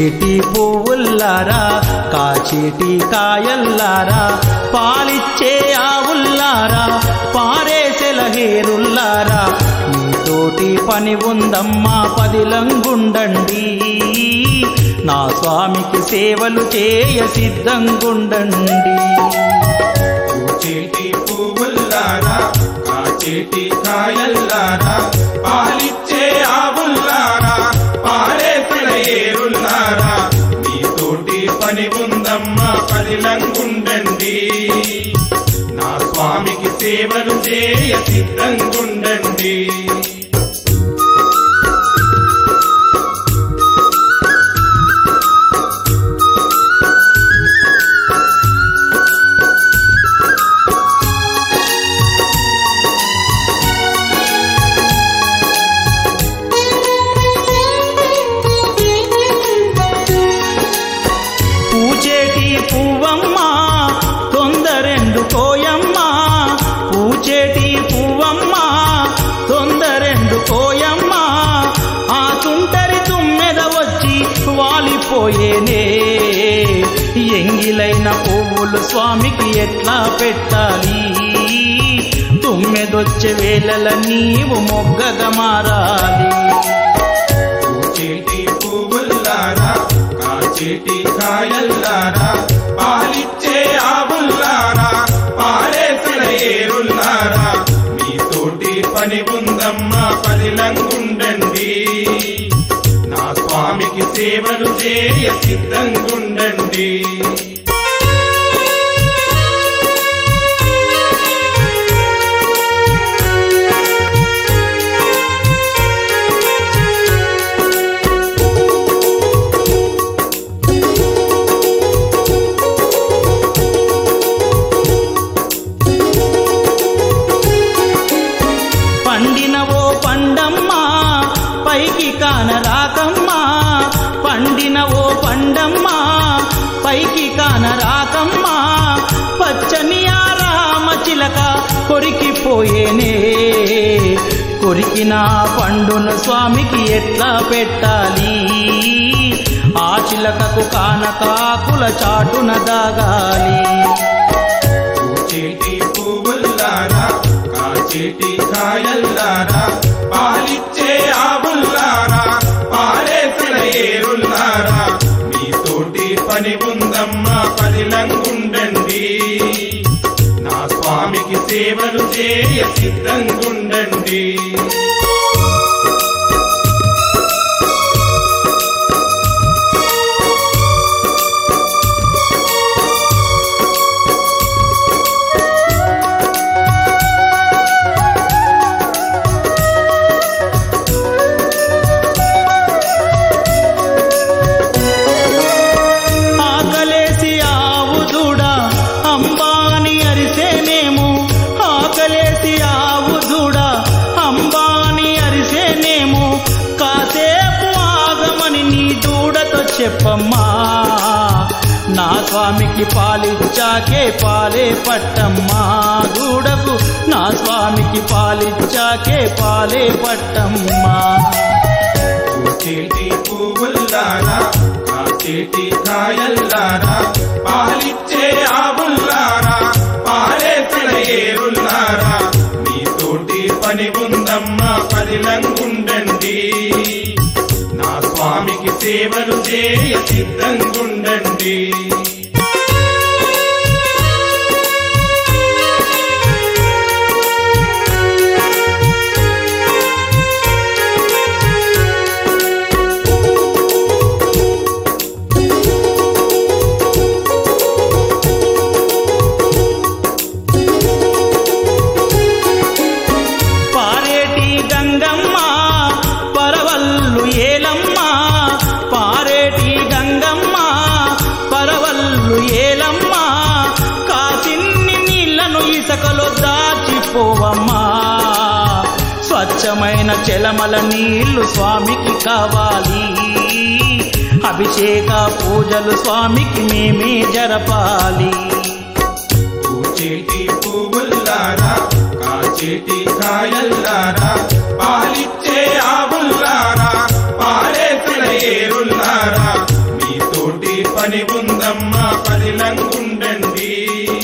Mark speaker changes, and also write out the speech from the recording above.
Speaker 1: పూచేటి పువ్వుల్లారా కాచేటి కాయల్లారా పాలిచ్చే ఆవుల్లారా పారేసెల హేరుల్లారా మీతోటి పని ఉందమ్మా పదిలంగుండండి నా స్వామికి సేవలు చేయ సిద్ధంగుండండి
Speaker 2: పూచేటి పువ్వుల్లారా కాచేటి కాయల్లారా పాలిచ్చే ఆవుల్లారా పారేసిన ఏరుల్లారా మీతోటి పని ఉందమ్మా పదిలంగుండండి నా స్వామికి సేవలు చేయ సిద్ధంగుండండి
Speaker 1: పూచేటి పువ్వమ్మా తొందరెండు కోయమ్మా పూచేటి పువ్వమ్మా తొందరెండు కోయమ్మా ఆ తుంటరి తుమ్మెద వచ్చి వాలిపోయేనే ఎంగిలైన పువ్వులు స్వామికి ఎట్లా పెట్టాలి తుమ్మెదొచ్చే వేళల నీవు మొగ్గగా మారాలి
Speaker 2: పూచేటి పువ్వుల్లారా కాచేటి కాయల్లారా పాలిచ్చే ఆవుల్లారా పారేసిన ఏరుల్లారా మీతోటి పని ఉందమ్మా పదిలంగుండండి నా స్వామికి సేవలు చేయ సిద్ధంగుండండి
Speaker 1: పండిన ఓ పండమ్మా పైకి కాన రాకమ్మా పండిన ఓ పండమ్మా పైకి కాన రాకమ్మా పచ్చని ఆ రామ చిలక కొరికిపోయేనే కొరికిన పండును స్వామికి ఎట్లా పెట్టాలి ఆ చిలకకు కానకాకుల చాటున దాగాలి
Speaker 2: పూచేటి పువ్వుల్లారా కాచేటి కాయల్లారా పాలిచ్చే ఆవుల్లారా పారేసిన ఏరుల్లారా మీతోటి పని ఉందమ్మా పదిలంగుండండి నా స్వామికి సేవలు చేయ సిద్ధంగుండండి
Speaker 1: ఆకలేసి ఆవు దూడ అంబాని అరిసేనేమో ఆకలేసి ఆవు దూడ అంబాని అరిసేనేమో కాసేపు ఆగమని నీ దూడతో చెప్పమ్మా నా స్వామికి పాలిచ్చాకే పాలే పట్టమ్మా దూడకు నా స్వామికి పాలిచ్చాకే పాలే పట్టమ్మా
Speaker 2: పూచేటి పువ్వుల్లారా కాచేటి కాయల్లారా పాలిచ్చే ఆవుల్లారా పారేసిన ఏరుల్లారా మీతోటి పని ఉందమ్మా పదిలంగుండండి నా స్వామికి సేవలు చేయ సిద్ధంగుండండి
Speaker 1: పారేటి గంగమ్మ పరవల్లు ఏలమ్మ పారేటి గంగమ్మ పరవల్లు ఏలమ్మ కాసిన్ని నీళ్లను ఇసకలో దాచిపోవమ్మా స్వచ్ఛమైన చెలమల నీళ్లు స్వామికి కావాలి అభిషేక పూజలు స్వామికి మేమే జరపాలి
Speaker 2: పూచేటి పువ్వుల్లారా కాచేటి కాయల్లారా పాలిచ్చే ఆవుల్లారా పారేసిన ఏరుల్లారా మీ పదిలంగుండండి